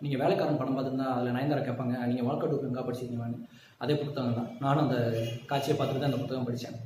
நீங்கள் வேலைக்காரன் படம் பார்த்துருந்தா அதில் நயன்தாரா கேட்பாங்க நீங்கள் வாழ்க்கை டூக்கு எங்கே படிச்சிருக்கீங்கன்னு அதே புத்தகம் தான் நானும் அந்த காட்சியை பார்த்துட்டு தான் அந்த புத்தகம் படித்தேன்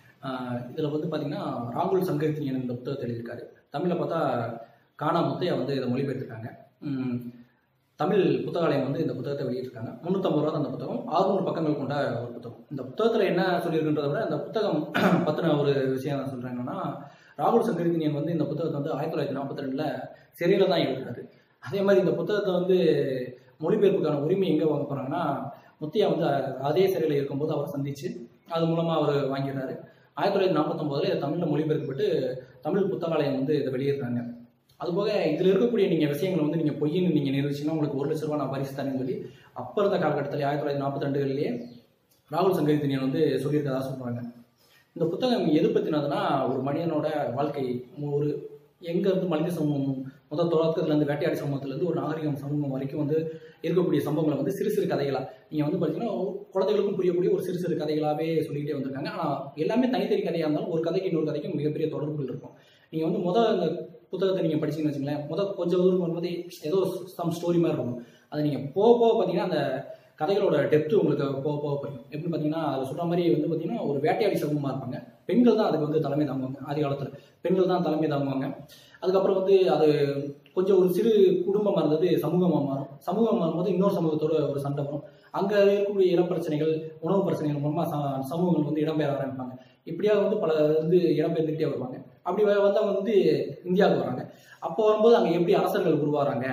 இதில் வந்து பார்த்தீங்கன்னா ராகுல் சங்கரித்தியன் இந்த புத்தகத்தை எழுதியிருக்காரு தமிழில் பார்த்தா காணா முத்தையா வந்து இதை மொழிபெயர்த்திருக்காங்க உம், தமிழ் புத்தகாலயம் வந்து இந்த புத்தகத்தை வெளியிட்டிருக்காங்க முந்நூற்றம்பது ரூபா தான் அந்த புத்தகம் ஆறுநூறு பக்கங்கள் கொண்ட ஒரு புத்தகம் இந்த புத்தகத்தில் என்ன சொல்லியிருக்குன்றத விட இந்த புத்தகம் பற்றின ஒரு விஷயம் நான் சொல்கிறேன் என்னன்னா ராகுல் சங்கரித்தினியன் வந்து இந்த புத்தகத்தை வந்து ஆயிரத்தி தொள்ளாயிரத்தி நாற்பத்தி ரெண்டில் சிறையில் தான் எழுதுறாரு அதே மாதிரி இந்த புத்தகத்தை வந்து மொழிபெயர்ப்புக்கான உரிமை எங்கே வாங்க போகிறாங்கன்னா முத்தியா வந்து அதே சிறையில் இருக்கும்போது அவர் சந்திச்சு அது மூலமாக அவர் வாங்கிடுறாரு ஆயிரத்தி தொள்ளாயிரத்தி நாற்பத்தொம்போதில் இதை தமிழில் மொழிபெயர்க்கப்பட்டு தமிழ் புத்தகாலயம் வந்து இதை வெளியிடுறாங்க அதுபோக இதில் இருக்கக்கூடிய நீங்கள் விஷயங்களை வந்து நீங்கள் பொய்ன்னு நீங்கள் நிரூபிச்சிங்கன்னா உங்களுக்கு ஒரு லட்ச ரூபா நான் பரிசு தரேன்னு சொல்லி அப்போ இருந்த காலகட்டத்தில் ஆயிரத்தி தொள்ளாயிரத்தி நாற்பத்தி ரெண்டுகளிலேயே ராகுல் சங்கரித்தினியன் வந்து சொல்லியிருக்கதா சொல்கிறாங்க இந்த புத்தகம் எது பற்றினதுன்னா ஒரு மனிதனோட வாழ்க்கை ஒரு எங்கேருந்து மனித சமூகம் முதல் தொடக்கத்துலேருந்து வேட்டையாடி சமூகத்துலேருந்து ஒரு நாகரிகம் சமூகம் வரைக்கும் வந்து இருக்கக்கூடிய சம்பவங்களை வந்து சிறு சிறு கதைகளாக நீங்கள் வந்து பார்த்தீங்கன்னா குழந்தைகளுக்கும் புரியக்கூடிய ஒரு சிறு சிறு கதைகளாகவே சொல்லிக்கிட்டே வந்திருக்காங்க ஆனால் எல்லாமே தனித்தனி கதையாக இருந்தாலும் ஒரு கதைக்கு இன்னொரு கதைக்கும் மிகப்பெரிய தொடர்புகள் இருக்கும் நீங்கள் வந்து முதல் இந்த புத்தகத்தை நீங்கள் படிச்சீங்கன்னு வச்சுங்களேன் முதல் கொஞ்சம் தூரம் வரும்போது ஏதோ சம் ஸ்டோரி மாதிரி இருக்கும் அது நீங்கள் போக போக பார்த்தீங்கன்னா அந்த கதைகளோட டெப்த் உங்களுக்கு போக போக புரியும் எப்படின்னு பார்த்தீங்கன்னா அது சொல்கிற மாதிரி வந்து பார்த்தீங்கன்னா ஒரு வேட்டையாடி சமூகமாக இருப்பாங்க பெண்கள் தான் அதுக்கு வந்து தலைமை தாங்குவாங்க ஆதி காலத்தில் பெண்கள் தான் தலைமை தாங்குவாங்க அதுக்கப்புறம் வந்து அது கொஞ்சம் ஒரு சிறு குடும்பமாக இருந்தது சமூகமாக மாறும் சமூகம் மாறும்போது இன்னொரு சமூகத்தோட ஒரு சண்டை வரும் அங்கே இருக்கக்கூடிய இடப்பிரச்சனைகள் உணவு பிரச்சனைகள் மூலமாக ச- சமூகங்கள் வந்து இடம்பெயர ஆரம்பிப்பாங்க இப்படியாக வந்து பல வந்து இடம்பெயர்ந்துக்கிட்டே வருவாங்க அப்படி வ- வந்தவங்க வந்து இந்தியாவுக்கு வராங்க அப்போ வரும்போது அங்கே எப்படி அரசர்கள் உருவாகிறாங்க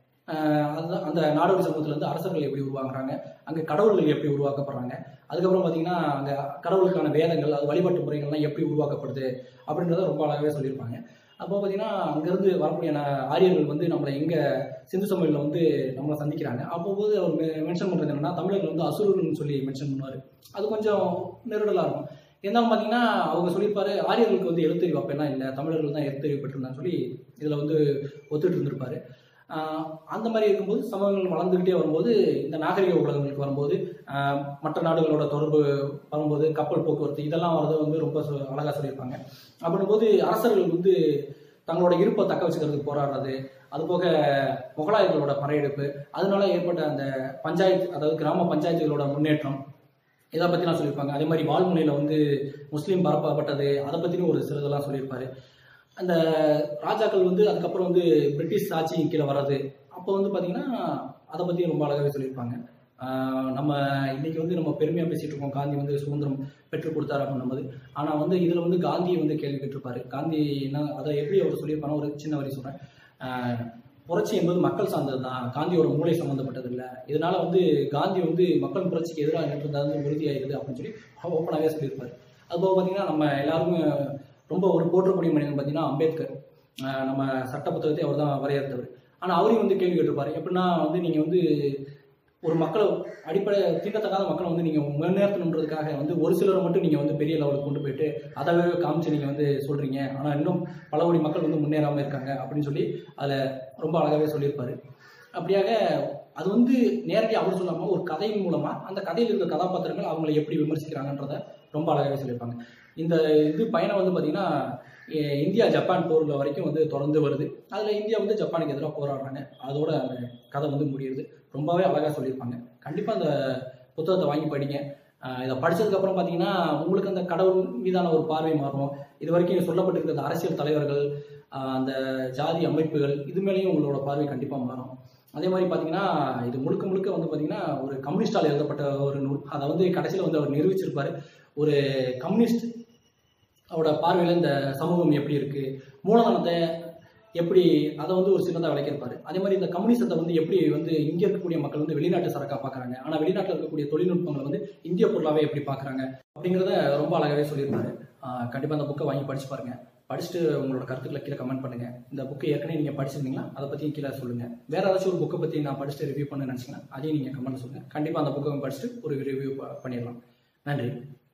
ஆஹ் அந்த- அந்த நாடோடி சமூகத்துல இருந்து அரசர்கள் எப்படி உருவாகுறாங்க அங்கே கடவுள்கள் எப்படி உருவாக்கப்படுறாங்க அதுக்கப்புறம் பார்த்தீங்கன்னா அங்கே கடவுளுக்கான வேதங்கள் அது வழிபாட்டு முறைகள்லாம் எப்படி உருவாக்கப்படுது அப்படின்றத ரொம்ப அழகாகவே சொல்லியிருப்பாங்க அப்போ பார்த்தீங்கன்னா அங்கேருந்து வரக்கூடிய ந- ஆரியர்கள் வந்து நம்மளை எங்கே சிந்து சமவெளியில் வந்து நம்மளை சந்திக்கிறாங்க அப்போது அவர் மென்ஷன் பண்ணுறது என்னன்னா தமிழர்கள் வந்து அசுரர்கள்னு சொல்லி மென்ஷன் பண்ணுவார் அது கொஞ்சம் நெருடலாக இருக்கும் இருந்தாலும் பார்த்தீங்கன்னா அவங்க சொல்லியிருப்பாரு ஆரியர்களுக்கு வந்து எழுத்தறிவு அப்பெல்லாம் இல்லை தமிழர்கள் தான் எழுத்தறிவு பெற்றிருந்தான்னு சொல்லி இதில் வந்து ஒத்துட்டு இருந்திருப்பாரு ஆஹ் அந்த மாதிரி இருக்கும்போது சமூகங்கள் வளர்ந்துக்கிட்டே வரும்போது இந்த நாகரிக உலகங்களுக்கு வரும்போது ஆஹ் மற்ற நாடுகளோட தொடர்பு வரும்போது கப்பல் போக்குவரத்து இதெல்லாம் வரது வந்து ரொம்ப சொ- அழகா சொல்லியிருப்பாங்க அப்படின்போது அரசர்கள் வந்து தங்களோட இருப்பை தக்க வச்சுக்கிறதுக்கு போராடுறது அதுபோக முகலாயர்களோட படையெடுப்பு அதனால ஏற்பட்ட அந்த பஞ்சாயத்து அதாவது கிராம பஞ்சாயத்துகளோட முன்னேற்றம் இதை பற்றிலாம் சொல்லியிருப்பாங்க அதே மாதிரி வால்முனையில் வந்து முஸ்லீம் பரப்பப்பட்டது அதை பற்றியும் ஒரு சிலதெல்லாம் சொல்லியிருப்பாரு அந்த ராஜாக்கள் வந்து அதுக்கப்புறம் வந்து பிரிட்டிஷ் ஆட்சி கீழே வர்றது அப்போ வந்து பார்த்தீங்கன்னா அதை பற்றி ரொம்ப அழகாகவே சொல்லியிருப்பாங்க ஆஹ் நம்ம இன்னைக்கு வந்து நம்ம பெருமையாக பேசிட்டு இருக்கோம் காந்தி வந்து சுதந்திரம் பெற்றுக் கொடுத்தாரு அப்படின்னும்போது ஆனால் வந்து இதில் வந்து காந்தியை வந்து கேள்வி கேட்டிருப்பாரு காந்தி என்ன அதை எப்படி அவர் சொல்லியிருப்பானோ ஒரு சின்ன வரி சொல்கிறேன் புரட்சி என்பது மக்கள் சார்ந்தது தான் காந்தியோட மூளை சம்மந்தப்பட்டது இல்லை இதனால வந்து காந்தி வந்து மக்கள் புரட்சிக்கு எதிராக நின்றது வந்து உறுதியாயிருது அப்படின்னு சொல்லி ஓப்பனாகவே சொல்லியிருப்பாரு அதுபோக பார்த்தீங்கன்னா நம்ம எல்லாருமே ரொம்ப ஒரு போற்றக்கூடிய மனிதன் பார்த்தீங்கன்னா அம்பேத்கர் ஆஹ் நம்ம சட்ட புத்தகத்தை அவர் தான் வரையறுத்தவர் ஆனால் அவரையும் வந்து கேள்வி கேட்டிருப்பாரு எப்படின்னா வந்து நீங்கள் வந்து ஒரு மக்களை அடிப்படை தீண்டத்தக்காத மக்களை வந்து நீங்கள் முன்னேற்றணுன்றதுக்காக வந்து ஒரு சிலரை மட்டும் நீங்கள் வந்து பெரிய லெவலுக்கு கொண்டு போயிட்டு அதவே காமிச்சு நீங்கள் வந்து சொல்கிறீங்க ஆனால் இன்னும் பல கோடி மக்கள் வந்து முன்னேறாமல் இருக்காங்க அப்படின்னு சொல்லி அதில் ரொம்ப அழகாகவே சொல்லியிருப்பாரு அப்படியாக அது வந்து நேரடியாக அவர் சொல்லாமல் ஒரு கதையின் மூலமாக அந்த கதையில் இருக்கிற கதாபாத்திரங்கள் அவங்களை எப்படி விமர்சிக்கிறாங்கன்றத ரொம்ப அழகாகவே சொல்லியிருப்பாங்க இந்த இது பயணம் வந்து பார்த்திங்கன்னா எ- இந்தியா ஜப்பான் போரில் வரைக்கும் வந்து தொடர்ந்து வருது அதில் இந்தியா வந்து ஜப்பானுக்கு எதிராக போராடுறாங்க அதோட அந்த கதை வந்து முடியுது ரொம்பவே அழகாக சொல்லியிருப்பாங்க கண்டிப்பாக அந்த புத்தகத்தை வாங்கி படிங்க ஆஹ் இதை படிச்சதுக்கப்புறம் பார்த்தீங்கன்னா உங்களுக்கு அந்த கடவுள் மீதான ஒரு பார்வை மாறும் இது வரைக்கும் சொல்லப்பட்டிருக்கிற அந்த அரசியல் தலைவர்கள் ஆஹ் அந்த ஜாதி அமைப்புகள் இது மேலேயும் உங்களோட பார்வை கண்டிப்பாக மாறும் அதே மாதிரி பார்த்தீங்கன்னா இது முழுக்க முழுக்க வந்து பார்த்தீங்கன்னா ஒரு கம்யூனிஸ்டால் எழுதப்பட்ட ஒரு நூல் அதை வந்து கடைசியில் வந்து அவர் நிரூபிச்சிருப்பாரு ஒரு கம்யூனிஸ்ட் அவரோட பார்வையில் இந்த சமூகம் எப்படி இருக்கு மூலதனத்தை எப்படி அதை வந்து ஒரு சின்னதாக விளக்கியிருப்பாரு அதே மாதிரி இந்த கம்யூனிசத்தை வந்து எப்படி வந்து இங்கே இருக்கக்கூடிய மக்கள் வந்து வெளிநாட்டு சரக்கா பார்க்குறாங்க ஆனால் வெளிநாட்டில் இருக்கக்கூடிய தொழில்நுட்பங்களை வந்து இந்திய பொருளாவே எப்படி பார்க்குறாங்க அப்படிங்கிறத ரொம்ப அழகாவே சொல்லியிருப்பாரு கண்டிப்பாக அந்த புக்கை வாங்கி படிச்சு பாருங்க படிச்சுட்டு உங்களோட கருத்துக்களை கீழே கமெண்ட் பண்ணுங்க இந்த புக்கை ஏற்கனவே நீங்கள் படிச்சிருந்தீங்களா அதை பற்றியும் கீழே சொல்லுங்க வேற ஏதாச்சும் ஒரு புக்கை பற்றி நான் படிச்சுட்டு ரிவ்யூ பண்ண நினச்சிங்கன்னா அதையும் நீங்கள் கமெண்ட் சொல்லுங்க கண்டிப்பாக அந்த புக்கை படிச்சுட்டு ஒரு ரிவ்யூ பண்ணிடலாம் நன்றி